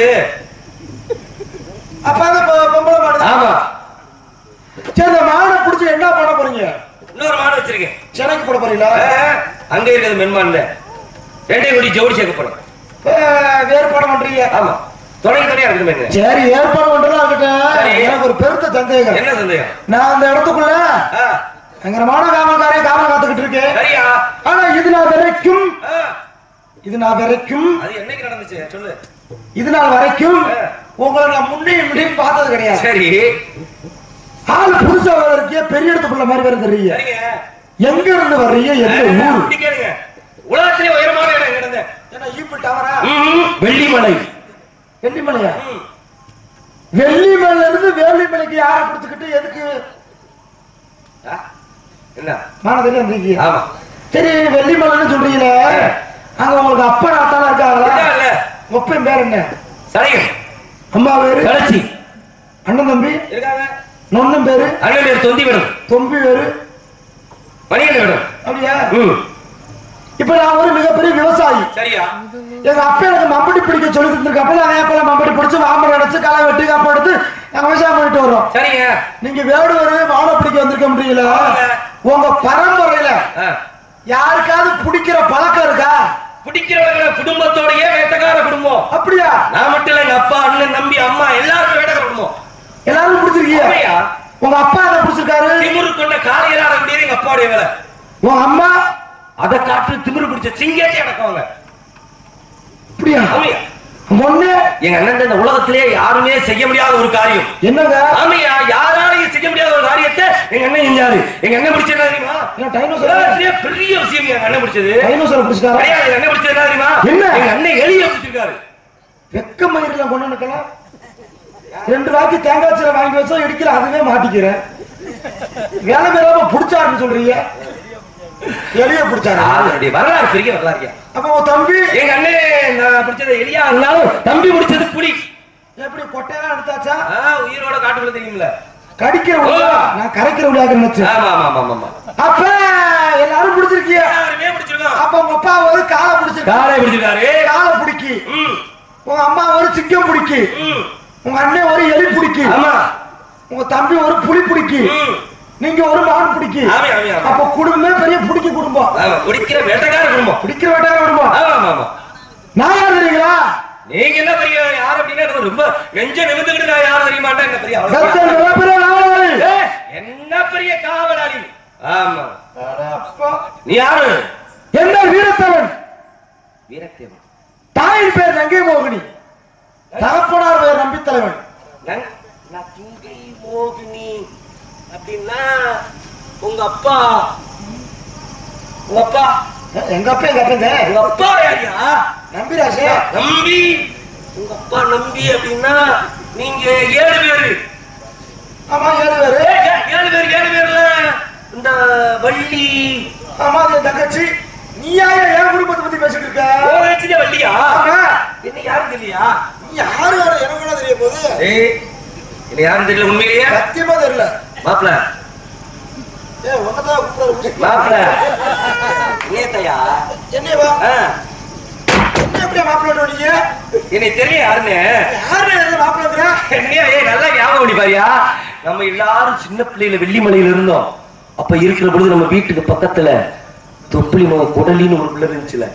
அப்ப அந்த பொ- பொம்பளை மாடு ஆமா சரி இந்த மாடை பிடிச்சி என்ன பண்ண போறீங்க இன்னொரு மாடு வச்சிருக்கேன் சென்னைக்கு போட போறீங்களா ஆ, அங்க இருக்கிறது மென்மான்ல ரெண்டையும் கூடி ஜோடி சேர்க்க போறேன் அஹ், ஏற்பாடு பண்றீங்க ஆமா துணைக்கு துணையா இருக்குமே சரி ஏற்பாடு பண்றதா இருக்கட்டும் சரி. எனக்கு ஒரு பெருத்த சந்தேகம் என்ன சந்தேகம் நான் அந்த இடத்துக்குள்ள ஆ, பயங்கரமான காவல்காரே காவல் காத்துக்கிட்டு இருக்கேன் சரியா ஆனா இது நாள் வரைக்கும் ஆ, இது நாள் வரைக்கும் அது என்னைக்கு நடந்துச்சு சொல்லு இது நாள் வரைக்கும் உங்களை நான் முன்னையும் முன்னையும் பார்த்தது கிடையாது சரி ஆள் புதுசா வர்றதுக்கே பெரிய இடத்துக்குள்ள மாதிரி வேற தெரியுங்க சரிங்க எங்க இருந்து வர்றீங்க எந்த ஊர் இப்படி கேளுங்க உலகத்திலே உயரமான இடம் எங்க இருந்த என்ன ஈப்பு டவரா வெள்ளிமலை வெள்ளிமலையா வெள்ளிமலையில இருந்து வேலிமலைக்கு யாரை பிடிச்சுக்கிட்டு எதுக்கு ஆ, என்ன மானதில இருந்தீங்க ஆமா சரி வெள்ளிமலைன்னு சொல்றீங்களே அங்க உங்களுக்கு அப்பா நாத்தாலாம் இருக்காங்களா இல்ல ஒப்பன் பேர் என்ன சரிங்க அம்மா பேரு கடைச்சி அண்ணன் தம்பி இருக்காங்க நொண்ணும் பேரு அண்ணன் பேர் தொந்தி வேணும் தொம்பி பேரு மணிகண்ட வேணும் அப்படியா ம் இப்ப நான் ஒரு மிகப்பெரிய விவசாயி சரியா எங்க அப்பா எனக்கு மம்பட்டி பிடிக்க சொல்லி தந்திருக்கப்ப நான் ஏப்பல மம்பட்டி பிடிச்சு மாம்பழம் அடைச்சு களை வெட்டி காப்பா எடுத்து நாங்க விவசாயம் பண்ணிட்டு வரோம் சரிங்க நீங்க வேடுவர் வாழை பிடிக்க வந்திருக்க முடியல ஆமாங்க. உங்க பரம்பரையில ஆ. யாருக்காவது பிடிக்கிற பழக்கம் இருக்கா பிடிக்கிறவங்க குடும்பத்தோடயே வேட்டக்கார குடும்பம் அப்படியா நான் மட்டும் இல்ல எங்க அப்பா அண்ணன் நம்பி அம்மா எல்லாருக்கும் வேட்டக்கார குடும்பம் எல்லாரும் பிடிச்சிருக்கீங்க ஆமையா உங்க அப்பா என்ன பிடிச்சிருக்காரு திமிரு கொண்ட காலையில ஆட முடியாது எங்க அப்பாவுடைய வேலை உங்க அம்மா அதை காட்டு திமிரு பிடிச்ச சிங்கேட்டி அடக்குவாங்க அப்படியா ஆமையா ஒண்ணு எங்க அண்ணன் இந்த உலகத்திலே யாருமே செய்ய முடியாத ஒரு காரியம் என்னங்க ஆமையா யாராலையும் செய்ய முடியாத ஒரு காரியத்தை எங்க அண்ணன் செஞ்சாரு எங்க அண்ணன் பிடிச்சது என்ன தெரியுமா என்ன டைனோசர் உலகத்திலே பெரிய விஷயம் எங்க அண்ணன் பிடிச்சது டைனோசர் பிடிச்சிட்டாரா கிடையாது எங்க அண்ணன் பிடிச்சது என்ன தெரியுமா என்ன? எங்க அண்ணன் எலிய பிடிச்சிருக்காரு வெக்க மயிரெல்லாம் கொண்டு நிக்கலாம் ரெண்டு வாக்கி தேங்காய் சீரை வாங்கி வச்சா இடிக்கல அதுவே மாட்டிக்கிறேன் வேலை மேலாம புடிச்சாருன்னு சொல்றீங்க எளிய பிடிச்சாரு அதனுடைய வரலாறு பெரிய வரலாறு அப்ப உன் தம்பி எங்க அண்ணன் நான் பிடிச்சது எலியா இருந்தாலும் தம்பி பிடிச்சது புலி எப்படி கொட்டையெல்லாம் எடுத்தாச்சா ஆ, உயிரோட காட்டுக்குள்ள தெரியுமில்ல கடிக்கிற உள்ள நான் கரைக்கிற உள்ள நினைச்சேன் ஆமா ஆமா ஆமா ஆமா அப்ப எல்லாரும் பிடிச்சிருக்கீங்க எல்லாருமே பிடிச்சிருக்கோம் அப்ப உங்க அப்பா ஒரு காலை பிடிச்சிருக்கு காலை பிடிச்சிருக்காரு காலை பிடிக்கி ம், உங்க அம்மா ஒரு சிங்கம் பிடிக்கி ம். உங்க அண்ணன் ஒரு எலி பிடிக்கி ஆமா உங்க தம்பி ஒரு புலி பிடிக்கி ம். நீங்க ஒரு மான் பிடிக்கி ஆமா ஆமா ஆமா அப்ப குடும்பமே பெரிய பிடிக்கி குடும்பம் ஆமா பிடிக்கிற வேட்டக்கார குடும்பம் பிடிக்கிற வேட்டார குடும்பம் ஆமா ஆமா ஆமா நான் யார் தெரியுங்களா நீங்க என்ன பெரிய யார் அப்படின்னா எனக்கு ரொம்ப நெஞ்ச நிமிந்துக்கிட்டு நான் யாரும் தெரிய மாட்டேன் என்ன பெரிய அவசியம். சத்தியம் நிலப்பெரிய நாவலாளி. ஏய், என்ன பெரிய காவலாளி ஆமா அட அப்பா. நீ யாரு என்ன வீரத்தவன் வீரத்தேவன் தாயின் பேர் நங்கை மோகினி தகப்பனார் பேர் நம்பித்தலைவன் நான் நான் துங்கை மோகினி அப்படின்னா உங்க அப்பா உங்க அப்பா எ- எங்க அப்பா எங்க அப்பங்க உங்க அப்பா யாரியா நம்பிராசே நம்பி உங்க அப்பா நம்பி அப்படின்னா நீங்க ஏழு பேரு ஆமா ஏழு பேரு ஏ, ஏ, ஏழு பேர் ஏழு பேர்ல இந்த வள்ளி ஆமா அது என் தங்கச்சி நீயா என் குடும்பத்தை பத்தி பேசிட்டு இருக்க ஓரச்சிங்க வள்ளியா ஆமா. என்ன யாரும் தெரியலையா நீ யாரு யாரு எனக்கு என்ன தெரிய போகுது ஏய் என்ன யாரும் தெரியல உண்மையிலேயே சத்தியமா தெரியல மாப்பிள ஏ உன்னதான் கூப்பிடுற மாப்பிள ஏத்தையா என்ன வா ஆ, என்ன எப்படியா மாப்பிள்ளை நீங்க என்னை தெரியும் யாருன்னு யாரு என்ன மாப்பிள்ளை என்னையா, ஏய், நல்லா ஞாபகம் பண்ணி பாரியா நம்ம எல்லாரும் சின்ன பிள்ளையில வெள்ளிமலையில இருந்தோம் அப்ப இருக்கிற பொழுது நம்ம வீட்டுக்கு பக்கத்துல தொப்புளி மக குடலின்னு ஒரு பிள்ளை இருந்துச்சுல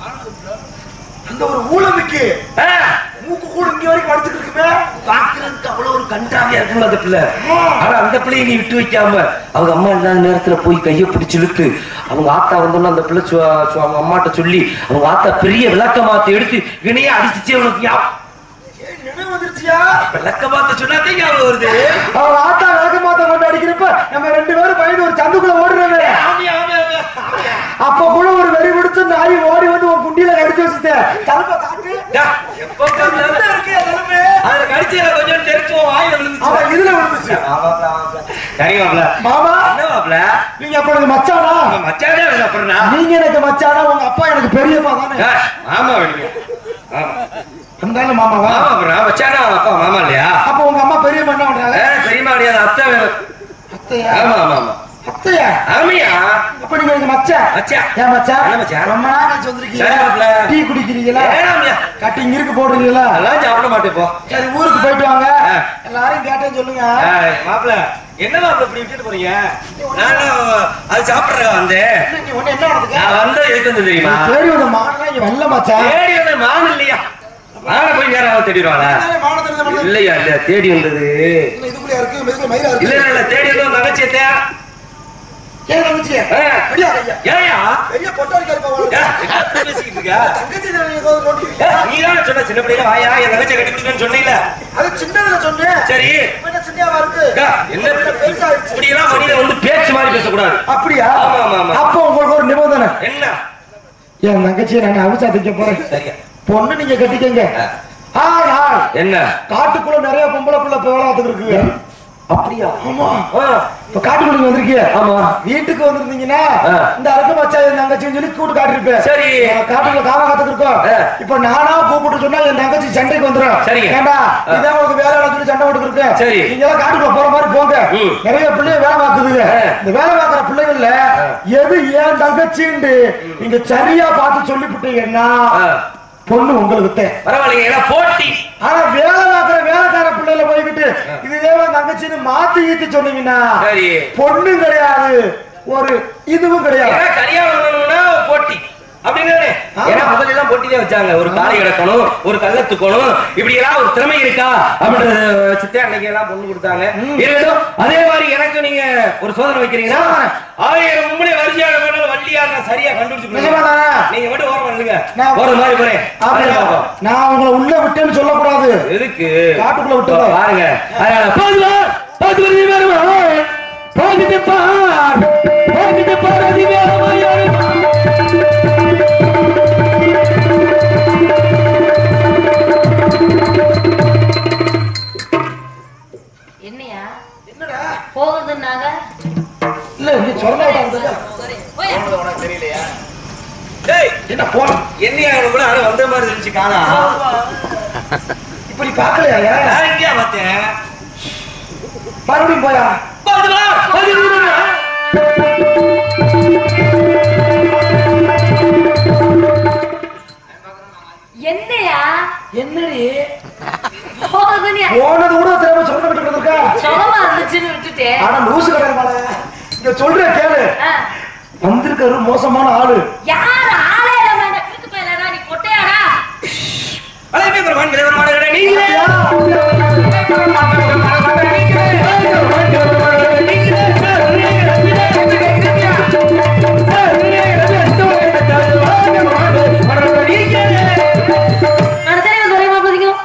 அந்த ஒரு ஊழலுக்கு ஆ, மூக்கு கூட இங்க வரைக்கும் வடிச்சிட்டு இருக்குமே பார்க்கிறதுக்கு அவ்வளவு ஒரு கன்றாவியா இருக்கும்ல அந்த பிள்ளை ஆனா அந்த பிள்ளையை நீ விட்டு வைக்காம அவங்க அம்மா இல்லாத நேரத்துல போய் கையை பிடிச்சு இழுத்து அவங்க ஆத்தா வந்தோன்னு அந்த பிள்ளை சு- சு- அவங்க அம்மாட்ட சொல்லி அவங்க ஆத்தா பெரிய விளக்க மாத்த எடுத்து இணையா அடிச்சுச்சு அவனுக்கு ஞாபகம். ஏய், நினைவு வந்துருச்சியா விளக்க மாத்த சொன்னாதே ஞாபகம் வருது அவன் ஆத்தா விளக்க மாத்த கொண்டு அடிக்கிறப்ப நம்ம ரெண்டு பேரும் பயந்து ஒரு சந்துக்குள்ள ஓடுறோமே ஆமியா, ஆமியா, ஆமியா. அப்ப கூட ஒரு வெறி பிடிச்ச நாய் ஓடி வந்து உன் குண்டியில கடிச்சு வச்சுட்டேன் தலப்ப காட்டு டா, எப்போ பார்த்தாலும் என்ன இருக்கு என் தலமே? அதுல கடிச்சு கொஞ்சம் தெரிச்சோம் வாயில விழுந்துச்சு அவன் இதுல விழுந்துச்சு ஆமாப்ல, ஆமாப்ல. சரி மாப்ள. மாமா என்ன மாப்ள? நீங்க அப்ப எனக்கு மச்சானா உங்க மச்சானே வேலை அப்புறம்னா? நீங்க எனக்கு மச்சானா உங்க அப்பா எனக்கு பெரியப்பா தானே ஏய், மாமா வேணுங்க. ஆமா. இருந்தாலும் மாமாவா மாமா அப்புறம் மச்சானா அப்பா மாமா இல்லையா அப்ப உங்க அம்மா பெரியம்மா என்ன பண்றாங்க ஏ, பெரியம்மா கிடையாது அத்தை வேணும். அத்தையா ஆமா ஆமா ஆமா அத்தையா ஆமியா அப்ப நீங்க எனக்கு மச்சான் மச்சான். ஏன் மச்சான் என்ன மச்சான்? ரொம்ப நாள் கழிச்சு சரி, வந்திருக்கீங்க மாப்ள. டீ குடிக்கிறீங்களா வேணாமியா. கட்டிங் இருக்கு போடுறீங்களா அதெல்லாம் சாப்பிட மாட்டேன் போ சரி ஊருக்கு போயிட்டு வாங்க ஆ. எல்லாரையும் கேட்டேன்னு சொல்லுங்க ஏய், மாப்ள என்ன மாப்ள இப்படி விட்டுட்டு போறீங்க நானும் அது சாப்பிடுறேன் வந்தேன் இல்ல, நீ ஒண்ணு என்ன நடந்துக்க நான் வந்த எதுக்கு வந்து தெரியுமா தேடி வந்த மாடெல்லாம் இங்க வரல மச்சான் தேடி வந்த மான் இல்லையா மானை போய் நேரம் தேடிடுவாங்களா மாடை தெரிஞ்ச மாடை இல்லையா இல்ல தேடி வந்தது இதுக்குள்ள இருக்கு மெதுக்குள்ள மயிலா இல்ல இருக்கு இல்ல தேடி வந்தோம் தங்கச்சியத்த ஏன் தங்கச்சி வெளியா கையா ஏயா பெரிய பொட்டாரிக்காரி பாவம் ஏ, என்ன இப்படி பேசிக்கிட்டு இருக்க தங்கச்சி தான் நீங்க ஏதாவது நோண்டி ஏ, நீதான் சொன்ன சின்ன பிள்ளைங்க வாயா என் தங்கச்சியை கட்டி கொடுக்கணும்னு சொன்னீல அது சின்னதுல சொன்னேன் சரி இப்ப என்ன சின்னவா இருக்கு அக்கா, என்ன பெருசாயிடுச்சு இப்படி எல்லாம் மனிதன் வந்து பேச்சு மாதிரி பேசக்கூடாது அப்படியா ஆமா, ஆமா, ஆமா. அப்போ உங்களுக்கு ஒரு நிபந்தனை என்ன என் தங்கச்சியை நான் அவிச்சா தைக்க போறேன் சரியா பொண்ணு நீங்க கட்டிக்கங்க ஆனால் என்ன காட்டுக்குள்ள நிறைய பொம்பளை பிள்ளை பேவலாத்துக்கு இருக்குங்க அப்படியா ஆமா ஆ, இப்ப காட்டுக்குள்ள வந்திருக்கீங்க ஆமா வீட்டுக்கு வந்திருந்தீங்கன்னா ஆ. இந்த அரக்க மச்சா என் தங்கச்சின்னு சொல்லி கூட்டு காட்டிருப்பேன் சரி. நான் காட்டுக்குள்ள காவ காத்துட்டு இருக்கோம் ஆ. இப்ப நானா கூப்பிட்டு சொன்னா என் தங்கச்சி சண்டைக்கு வந்துடும் சரிங்க. ஏண்டா ஆ. இதான் உங்களுக்கு வேலை வேலை சொல்லி சண்டை போட்டு இருக்கேன் சரி. நீங்க எல்லாம் காட்டுக்குள்ள போற மாதிரி போங்க ம். நிறைய பிள்ளைங்க வேலை பார்க்குதுங்க ஆ. இந்த வேலை பார்க்குற பிள்ளைகள்ல எது ஏன் தங்கச்சின்னு நீங்க சரியா பார்த்து சொல்லிவிட்டீங்கன்னா ஆ. பொண்ணு உங்களுக்கு தான் பரவாயில்லைங்க ஏன்னா போட்டி ஆனா வேலை பார்க்குற வேலைக்கார பிள்ளைல போய்கிட்டு இதுவே உன் தங்கச்சின்னு மாத்தி ஈத்து சொன்னீங்கன்னா சரி பொண்ணு கிடையாது ஒரு இதுவும் கிடையாது ஏன்னா கல்யாணம் பண்ணணும்னா போட்டி அப்படின்னு ஆமா. ஏன்னா முதல்ல எல்லாம் போட்டி தான் வச்சாங்க ஒரு காலை எடுக்கணும் ஒரு கல்ல தூக்கணும் இப்படி எல்லாம் ஒரு திறமை இருக்கா அப்படின்றத வச்சுட்டு அன்னைக்கு எல்லாம் பொண்ணு கொடுத்தாங்க இருக்கட்டும் அதே மாதிரி எனக்கு நீங்க ஒரு சோதனை வைக்கிறீங்கன்னா சோதனை. ஆயிரம் உங்களை வரிசையான பண்ணாலும் வண்டியா நான் சரியா கண்டுபிடிச்சு நிஜமாதானே? நீங்க மட்டும் ஓரம் பண்ணுங்க நான் போற மாதிரி போறேன் அப்படியா? நான் உங்களை உள்ள விட்டேன்னு சொல்லக்கூடாது எதுக்கு காட்டுக்குள்ள விட்டு இப்ப பாருங்க அதனால பாதுவார் பாத்து வருது வேறுவார் போகிட்டு பார் போகிட்டு பார் அது வேறுவார் என்னையா என்னடா போகுதுன்னாங்க இல்ல நீ சொல்ல போயா. டேய் என்ன போன என்னையா எனக்கு கூட ஆளு வந்த மாதிரி இருந்துச்சு காணா இப்படி பாக்கலையா நான் எங்கேயா பார்த்தேன் மறுபடியும் போயா பாதுவார் பாத்து வருது என்னையா என்னடி போகுதுன்னு போனது கூட தெரியாம சொல்ல விட்டு இருக்கா சுகமா இருந்துச்சுன்னு விட்டுட்டேன் ஆனா லூசு கடை இங்க சொல்ற கேளு ஆ. வந்திருக்காரு மோசமான ஆளு யார் ஆளே இல்லாம இந்த கிறுக்கு பயலடா, நீ கொட்டையாடா அழைப்பே பெருமான் இறைவன் மாடுகிறேன் நீங்களே நான் தெரியும் தெரியுமா பதிக்கும்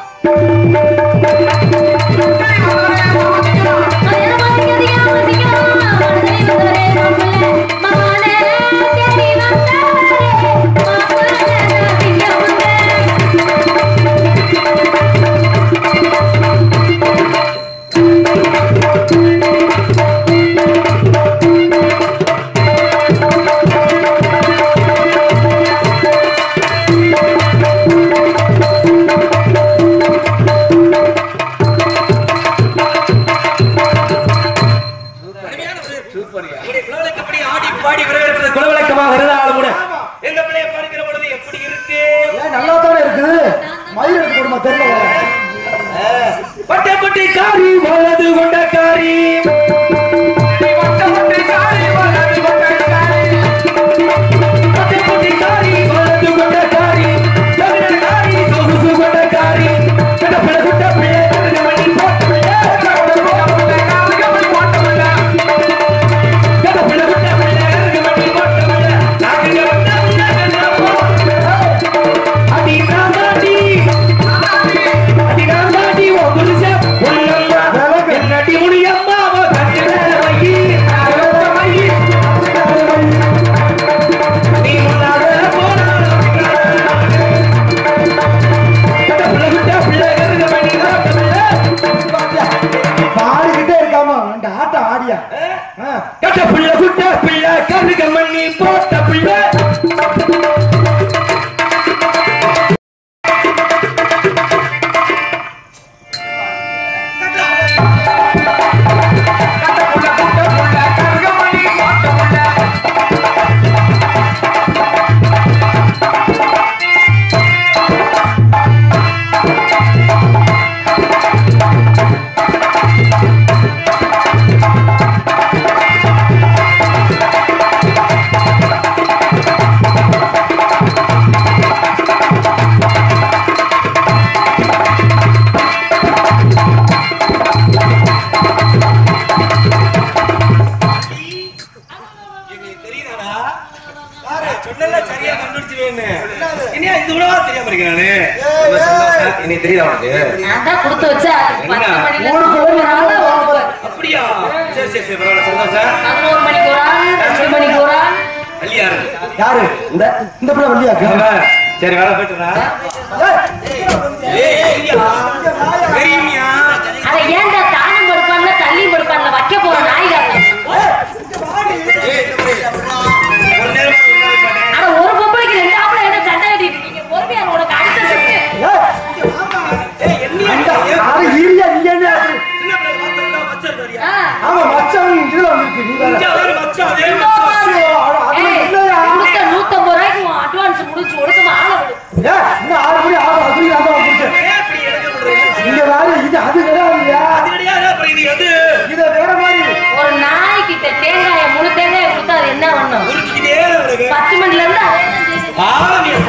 அது என்ன பதிக்காதீங்க, பதிக்கும். நான் தெரியும் தெரியுமா பிள்ளை. மகனே, தேடி வந்தவரே, மாப்பிள்ளை திங்க வந்தேன். எப்படி ஆடி பாடி வரவேற்பது குலவிளக்கமாக இருந்தாலும் கூட எங்க பிள்ளைய பார்க்கிற பொழுது எப்படி இருக்கு ஏன் நல்லா தானே இருக்குது மயில் எடுத்து கொடுமா தெரியல பட்டப்பட்டி காரி வலது கொண்ட காரி பட்டப்பட்டி காரி வலது கொண்ட காரி ஜகன காரி சொகுசு கொண்ட காரி கடப்பட குட்ட பிள்ளை கருது மணி போட்ட பிள்ளை கடப்பட குட்ட பிள்ளை கடப்பட குட்ட பிள்ளை கருது மணி போட்ட பிள்ளை நாக்குங்க வந்த பிள்ளை அடி நாதாடி அடி நாதாடி ஓ குருசே உள்ளம்மா என்னடி முடியம்மா அவ கண்ணு மேல வையி அகல வையி நீ முன்னால போனா பிள்ளை விட்டா பிள்ளை கருது மணி போட்ட பிள்ளை பாடிக்கிட்டே இருக்காமா அந்த ஆட்டம் ஆடியா ஆ. கட்ட பிள்ளை குட்ட பிள்ளை கருக மண்ணி போட்ட பிள்ளை எங்களுக்கு தெரியுதாடா சொன்னல சரியா கண்டுபிடிச்சிருவேன்னு இனியா இது கூட தெரியாம இருக்கேன் நானு ரொம்ப சந்தோஷம். இன்னைக்கு தெரியுதா உனக்கு நான் தான் கொடுத்து வச்சா பத்து என்ன? மணில ஊருக்கு இருந்து போய் ஒரு ஆள் வாங்க. அப்படியா சரி சரி சரி பரவாயில்ல சந்தோஷம் பதினோரு மணிக்கு ஒரு ஆள் ரெண்டு மணிக்கு ஒரு ஆள் வள்ளியா இருக்கு யாரு இந்த இந்த பிள்ளை வள்ளியாக்கு ஆமா. சரி வர போயிட்டுறா ஏய் தெரியா தெரியுமியா அதை ஏன்டா தானம் படுப்பான்ல தள்ளி படுப்பான் இருக்கு நீ வேற. இங்க வர மச்சான், அதே இந்த மச்சான். பாரு. அட, அது ஏய், இல்லையா? கொடுத்த 150 ரூபாய்க்கு உன் advance முடிஞ்சு, ஒழுக்கமா ஆள விடு. ஏய், இன்னும் ஆறு மணி ஆகும் அதுலயும் அதான் புடிச்சேன் ஏன் இப்படி எடுக்க முடியல? இங்க வேற இது அது கிடையாதுயா அது கிடையாது, அப்புறம் இது எது? இத வேற மாதிரி ஒரு நாய்க்கிட்ட தேங்காயை, முழு தேங்காயை கொடுத்தா அது என்ன பண்ணும்? உருட்டிக்கிட்டே இருக்கு. பத்து மணில இருந்து அதே தான் செய்யுது. ஆமாம், நீ-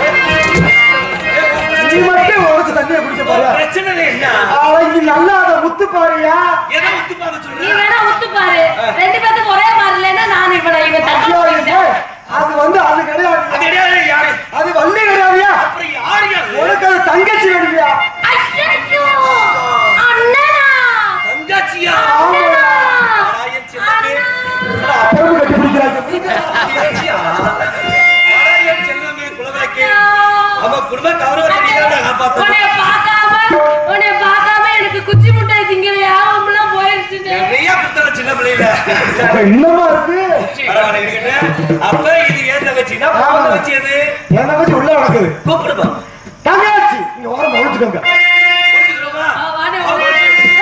நீ மட்டும் உடச்சு தண்ணியை குடிக்க பாரு பிரச்சனை என்ன அவ இங்க நல்லா அதை முத்து பாருயா எதை ஒத்து பார்க்க நீ சொல்ற? வேணா ஒத்து பாரு ரெண்டு பேத்துக்கு ஒரே மாதிரி இல்லைன்னா நான் இவனை இவன் ஐயோ, தட்டி இது, அது வந்து அது அது கிடையாது கிடையாது, யாரு? அது வள்ளி கிடையாதுயா அப்புறம் யாரு யாரு? உனக்கு அது தங்கச்சி வேணுமியா ஐயோ அண்ணா தங்கச்சியா? அண்ணா ஆனா, என் செல்லமே. அப்புறம் கட்டி பிடிக்கிறாங்க தங்கச்சியா? ஆனா, என் செல்லமே, குலவிளக்கே. நம்ம குடும்ப கௌரவத்தை நீ தான் காப்பாத்தணும். உன்னை பார்க்காம உன்னை பார்க்காம எனக்கு குச்சி முட்டை திங்கிற யாவம்லாம் போயிருச்சுன்னு நிறைய குத்தல சின்ன பிள்ளையில அப்ப இன்னமா இருக்கு பரவாயில்ல, இருக்கட்டும். அப்ப இது ஏன் தங்கச்சின்னா, உன் தங்கச்சி எது? என் தங்கச்சி உள்ள நடக்குது கூப்பிடுப்பா. தங்கச்சி நீங்க ஓரம் ஒழிச்சுக்கோங்க ஒளிஞ்சுக்கிறோமா? ஆ, வாடா, ஆ, வாடா.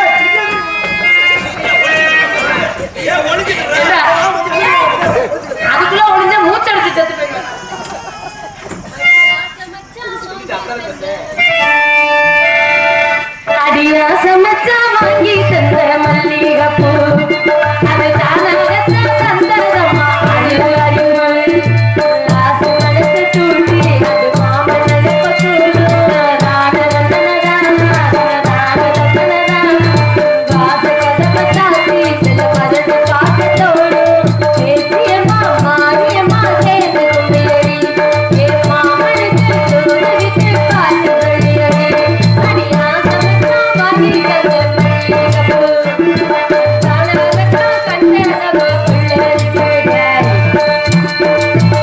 ஏன் ஒளிஞ்சுக்கிற? ஏண்டா? அதுக்குள்ள ஒளிஞ்ச மூச்சடிச்சு செத்து போயிடுவேன் அடியாச மச்சான் வாங்கி தந்த மல்லிகைப்பூ அது தானாகத்தான் தந்ததம்மா அறிவு அறிவு ஆசை மனசை தூண்டி அது மாமனதை பத்தூரு ராட ரத்தன ராணா ராட ரத்தன ராணா வாச கதவை தாத்தி சில பதத்தை பார்க்கத்தோடு பேசியம்மா மாரியம்மா சேர்ந்து கும்பியடி ஏ மாமனுக்கு சோறு விட்டு காட்டு வழியடி அடியாசமத்தா வாங்கி தந்த மல்லிகைப்பூ தானாகத்தா கண்டதம்மா பிள்ளை பிள்ளை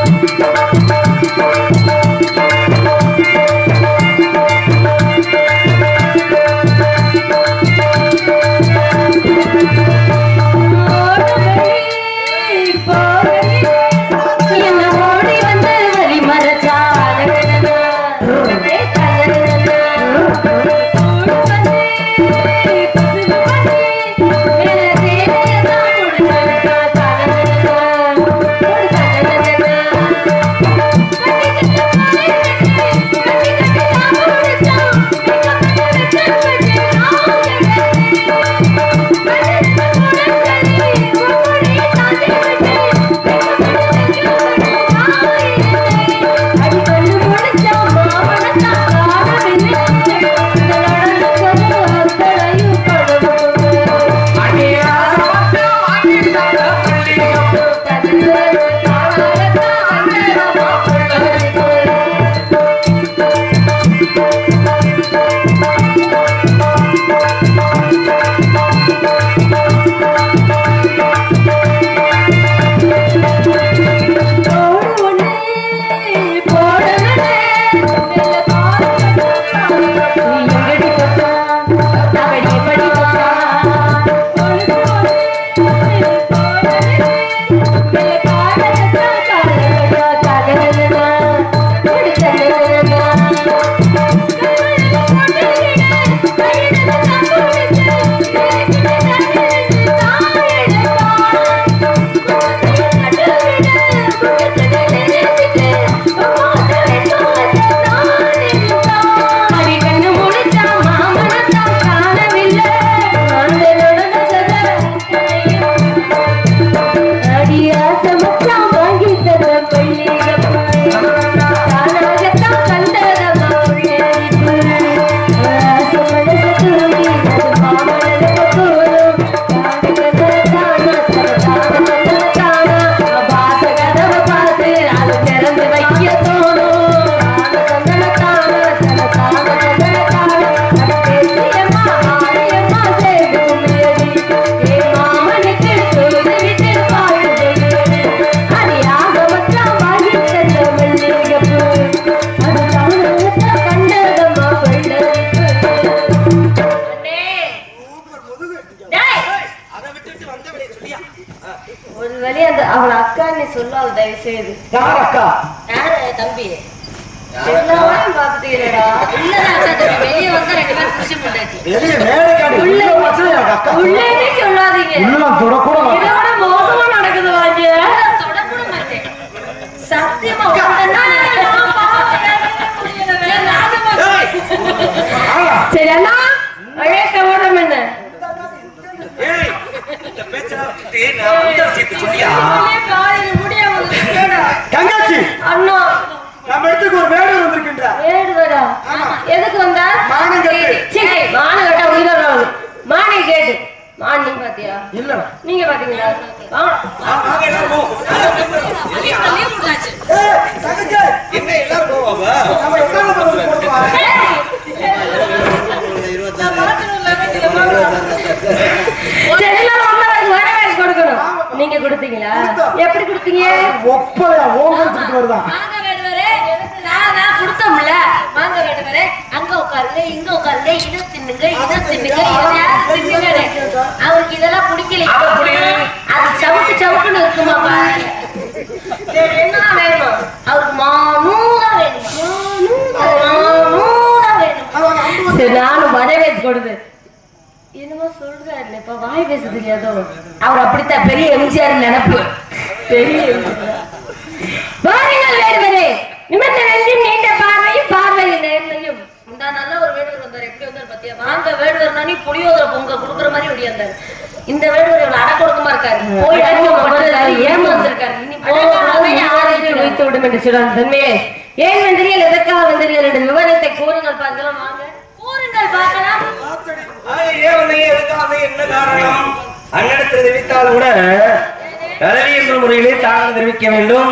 அதை விட்டுட்டு வந்தவளே சொல்லியா ஒரு வழி அந்த அவள அக்கான்னு சொல்லாது தயவு செய்து யார் அக்கா யாரு தம்பி எல்லாரும் பாத்துட்டீங்களா இல்லடா அக்கா தம்பி வெளிய வந்தா ரெண்டு பேரும் புருஷன் பொண்டாட்டி வெளிய மேடைக்காடி உள்ள உள்ள வச்சா எனக்கு அக்கா உள்ளே சொல்லாதீங்க உள்ள நான் தொடக்கூட இதை மாட்டேன் விட மோசமான என்னம்மா உன்னை நான் பாவம் சரி, ராஜம்மா. சரி அண்ணா அழேக்க ஓடம் என்ன ஏய், இந்த பேச்செல்லாம் விட்டுட்டு நான் வந்தா சேர்த்து சொல்லியா? சொல்லியே காலையில முடியாம வந்துருக்கேடா. தங்கச்சி அண்ணா நம்ம இடத்துக்கு ஒரு வேடு வந்திருக்கின்றார் ஏடு வரா எதுக்கு வந்தா மானம் கட்டு. சீ, மானம் கட்டா உயிரோட மானை கேட்டு மான் நீங்க பாத்தியா இல்ல நீங்க பாத்தீங்களா வா. வாங்க எல்லாரும் போவோம். வீட்டுல leave விட்டாச்சு. ஏய், தங்கச்சி என்ன எல்லாரும் போவோம் நம்ம எத்தனை பேர் போடுவா நான் பார்க்கணும் லெவன்த்ல பார்க்கணும். சரி, எல்லாரும் வந்தவருக்கு வரவேற்பு கொடுக்கணும் நீங்க கொடுத்தீங்களா எப்படி கொடுத்தீங்க ஒப்பையா ஓங்கத்துக்கு வருதான் வாங்க வேடுவரே. நான் நான் கொடுத்தோம்ல. வாங்க வேடுவரே. அங்க உட்காருங்க, இங்க உட்காருங்க, இதை தின்னுங்க, இதை தின்னுங்க, எதையாவது தின்னுங்கன்னு. அவருக்கு இதெல்லாம் பிடிக்கல அது பிடிக்கல. அது சவுக்கு சவுக்குன்னு இருக்குமா பாருங்க சரி, என்ன வேணும் அவருக்கு மானூதான் வேணும் மானூதான் வேணும் சரி நானும் வரவேற்பு கொடுத்து என்னமோ சொல்றாரு இப்ப வாய் பேச தெரியாதோ அவர் அப்படித்தான் பெரிய எம்ஜிஆர் நினைப்பு பெரிய எம்ஜிஆர் வாருங்கள் வேடுவரே நிமிர்ந்த நெஞ்சும் நீண்ட பார்வையும் பார்வையில் நேர்மையும் இந்த நல்ல ஒரு வேடுவர் வந்தாரு எப்படி வந்தாரு பாத்தியா வாங்க வேடுவர் நீ புளியோதரை பொங்க குடுக்குற மாதிரி ஒடியாந்தாரு இந்த வேடுவர் இவ்வளவு அடக்கொடுக்கமா இருக்காரு போய் அடிக்கப்பட்டு ஏமாந்திருக்காரு இனி போக வைத்து விடும் என்று சொல்றான் தன்மையே ஏன் வந்தீர்கள் எதற்காக வந்தீர்கள் என்ற விவரத்தை கூறுங்கள் பார்க்கலாம் வாங்க கூறுங்கள் பார்க்கலாம் ஆக, ஏன் வந்தீங்க எதுக்காக வந்தீங்க என்ன காரணம் அன்னிடத்தில் தெரிவித்தால் கூட தலைவி என்ற முறையிலே தாங்கள் தெரிவிக்க வேண்டும்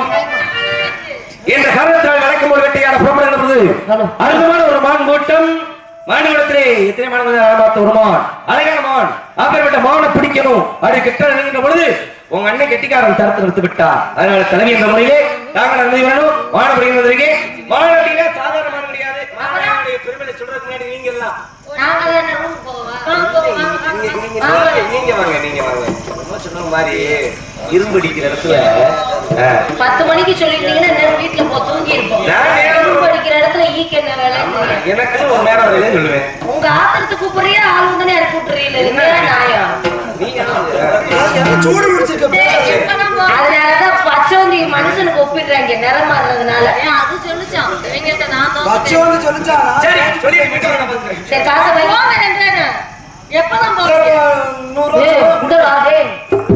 என்ற காரணத்தால் நடக்கும் ஒரு வெட்டியான புறப்பட நடந்தது அற்புதமான ஒரு மான் கூட்டம் மாநிலத்திலே எத்தனை மாணவர்கள் பார்த்த ஒரு மான் அழகான மான் அப்பேற்பட்ட மானை பிடிக்கணும் அப்படி கிட்ட நிற்கின்ற பொழுது உங்க அண்ணன் கெட்டிக்காரன் தரத்து நிறுத்து விட்டார் அதனால தலைவி என்ற முறையிலே தாங்கள் அனுமதி வேணும் மானை பிடிக்கிறதற்கு மான் அப்படின்னா சாதாரண மான் கிடையாது மானுடைய பெருமையை சொல்றதுக்கு முன்னாடி நீங்க எல்லாம் நாங்க என்ன ரூம் போவா வாங்க போவோம், வாங்க, வாங்க, நீங்க வாங்க. நீங்க- நீங்க வாங்க நீங்க வாங்க என்னமோ சொன்ன மாதிரி இரும்பு அடிக்கிற இடத்துல ஆ, பத்து மணிக்கு சொல்லிட்டீங்கன்னா நேரம் வீட்டுல போ தூங்கி இருப்போம் நான் நேரம் ரூம் படிக்கிற இடத்துல ஈக்கு என்ன வேலை எனக்குன்னு ஒரு நேரம் வரையில சொல்லுவேன் உங்க ஆத்திரத்துக்கு கூப்பிடுறியா ஆள் வந்து எனக்கு கூப்பிடுறீங்க இருக்கா நியாயம் நீங்க என்ன சூடு பிடிச்சிருக்க டேய், எப்ப நம்ம- அதனாலதான் பச்சோந்தி மனுஷனுக்கு ஒப்பிடுறாங்க நிறம் மாறினதுனால அது சொல்லுச்சான் இவங்கிட்ட நான் தான் பச்சை வந்து சொல்லிச்சா சரி சொல்லி வீட்டுல நான் பாத்துக்கிறேன். சரி காசை வை எப்பதான் போறீங்க நூறு ஏய், இந்த வா, டேய்.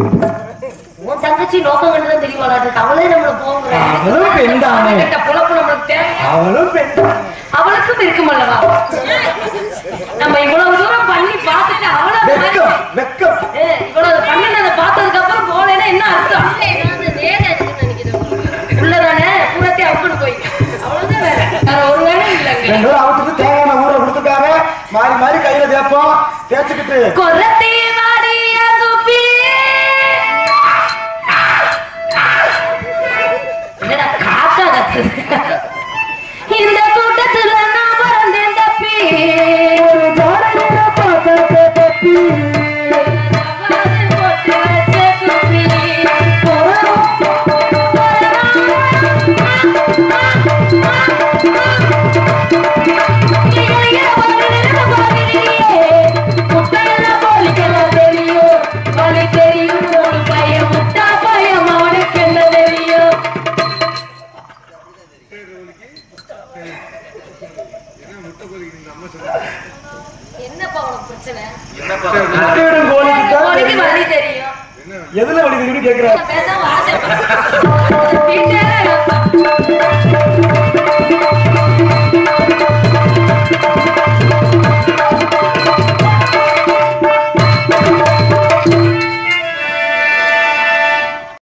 உன் தங்கச்சி நோக்கம் கண்டுதான் தெரியவாளாட்டு அவளே நம்மள போங்கிறா அவளும் பெண்தானே. பொழப்பு நம்மளுக்கு தேவை அவளும் பெண் அவளுக்கும் இருக்குமல்லவா நம்ம இவ்வளவு தூரம் பண்ணி பார்த்துட்டு அவ்வளவு வெக்கம் வெக்கம் ஏய், இவ்வளவு பண்ணினதை பார்த்ததுக்கு அப்புறம் போனேன்னா என்ன அர்த்தம் உள்ளதானே பூரத்தை அவுக்கணும் போய் அவ்வளவுதான் வேற வேற ஒரு வேலையும் இல்லைங்க ரெண்டு பேரும் அவத்துக்கு தேவையான ஊரை கொடுத்துட்டாங்க மாறி மாறி கையில தேப்போம் தேய்ச்சிக்கிட்டு கொரத்தி மாடிய துப்பி என்னடா காக்கா கத்துது இந்த கூட்டத்துல நான் பிறந்தேன் தப்பி ஒரு ஜாடகர பார்த்த தப்பி போட்டு வச்ச குப்பி என்னப்பா உனக்கு பிரச்சனை முட்டையிடும் கோழிக்கு தான் உனக்கு தெரியும். வழி தெரியும் எதுல வலி தெரியும்னு கேக்குறாரு பேசாம ஆசைப்படுறேன்